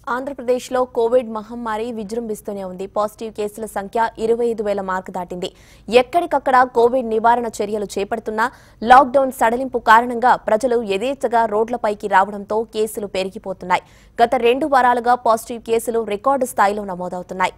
ఆంధ్రప్రదేశ్లో కోవిడ్ మహమ్మారి విజృంభిస్తూనే ఉంది పాజిటివ్ కేసుల సంఖ్య ఇరవై ఐదు వేల మార్కు దాటింది ఎక్కడికక్కడ కోవిడ్ నివారణ చర్యలు చేపడుతున్నా లాక్డౌన్ సడలింపు కారణంగా ప్రజలు యథేచ్ఛగా రోడ్లపైకి రావడంతో కేసులు పెరిగిపోతున్నాయి గత రెండు వారాలుగా పాజిటివ్ కేసులు రికార్డు స్థాయిలో నమోదవుతున్నాయి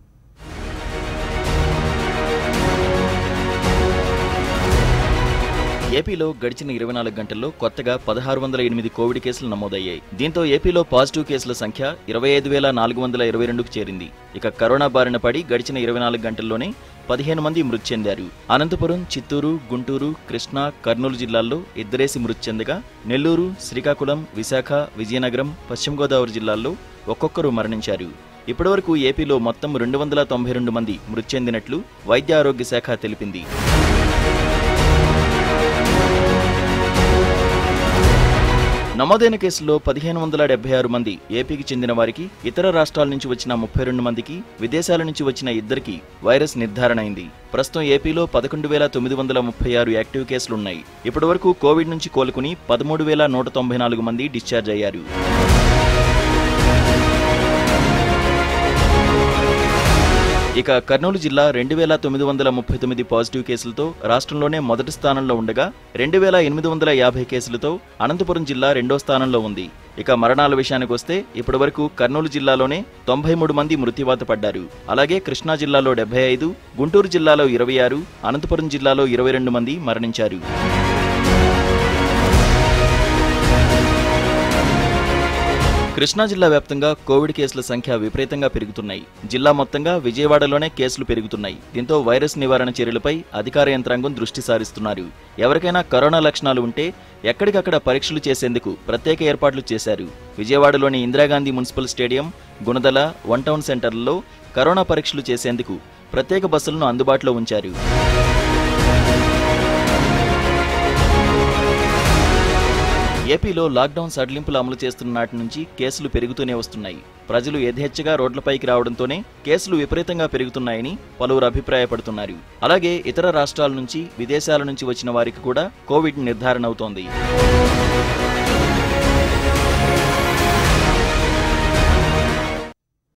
ఏపీలో గడిచిన ఇరవై నాలుగు గంటల్లో కొత్తగా పదహారు వందల ఎనిమిది కోవిడ్ కేసులు నమోదయ్యాయి దీంతో ఏపీలో పాజిటివ్ కేసుల సంఖ్య ఇరవై ఐదు వేల నాలుగు వందల ఇరవై రెండుకు చేరింది ఇక కరోనా బారిన పడి గడిచిన ఇరవై నాలుగు గంటల్లోనే పదిహేను మంది మృతి చెందారు అనంతపురం చిత్తూరు గుంటూరు కృష్ణా కర్నూలు జిల్లాల్లో ఇద్దరేసి మృతి చెందగా నెల్లూరు శ్రీకాకుళం విశాఖ విజయనగరం పశ్చిమ గోదావరి జిల్లాల్లో ఒక్కొక్కరు మరణించారు ఇప్పటివరకు ఏపీలో మొత్తం రెండు వందల తొంభై రెండు మంది మృతి చెందినట్లు వైద్య ఆరోగ్య శాఖ తెలిపింది నమోదైన కేసుల్లో పదిహేను వందల డెబ్బై ఆరు మంది ఏపీకి చెందిన వారికి ఇతర రాష్ట్రాల నుంచి వచ్చిన ముప్పై రెండు మందికి విదేశాల నుంచి వచ్చిన ఇద్దరికి వైరస్ నిర్ధారణ అయింది ప్రస్తుతం ఏపీలో పదకొండు వేల తొమ్మిది వందల ముప్పై ఆరు యాక్టివ్ కేసులున్నాయి ఇప్పటివరకు కోవిడ్ నుంచి కోలుకుని పదమూడు వేల నూట తొంభై నాలుగు మంది డిశ్చార్జ్ అయ్యారు ఇక కర్నూలు జిల్లా రెండు వేల తొమ్మిది వందల ముప్పై తొమ్మిది పాజిటివ్ కేసులతో రాష్ట్రంలోనే మొదటి స్థానంలో ఉండగా రెండు వేల ఎనిమిది వందల యాభై కేసులతో అనంతపురం జిల్లా రెండో స్థానంలో ఉంది ఇక మరణాల విషయానికి వస్తే ఇప్పటివరకు కర్నూలు జిల్లాలోనే తొంభై మూడు మంది మృత్యువాత పడ్డారు అలాగే కృష్ణా జిల్లాలో డెబ్బై ఐదు గుంటూరు జిల్లాలో ఇరవై ఆరు అనంతపురం జిల్లాలో ఇరవై రెండు మంది మరణించారు కృష్ణా జిల్లా వ్యాప్తంగా కోవిడ్ కేసుల సంఖ్య విపరీతంగా పెరుగుతున్నాయి జిల్లా మొత్తంగా విజయవాడలోనే కేసులు పెరుగుతున్నాయి దీంతో వైరస్ నివారణ చర్యలపై అధికార యంత్రాంగం దృష్టి సారిస్తున్నారు ఎవరికైనా కరోనా లక్షణాలు ఉంటే ఎక్కడికక్కడ పరీక్షలు చేసేందుకు ప్రత్యేక ఏర్పాట్లు చేశారు విజయవాడలోని Indira Gandhi municipal stadium Gunadala one town సెంటర్లలో కరోనా పరీక్షలు చేసేందుకు ప్రత్యేక బస్సులను అందుబాటులో ఉంచారు ఏపీలో లాక్డౌన్ సడలింపులు అమలు చేస్తున్న నాటి నుంచి కేసులు పెరుగుతూనే వస్తున్నాయి ప్రజలు యథేచ్ఛగా రోడ్లపైకి రావడంతోనే కేసులు విపరీతంగా పెరుగుతున్నాయని పలువురు అభిప్రాయపడుతున్నారు అలాగే ఇతర రాష్ట్రాల నుంచి విదేశాల నుంచి వచ్చిన వారికి కూడా కోవిడ్ నిర్ధారణ అవుతోంది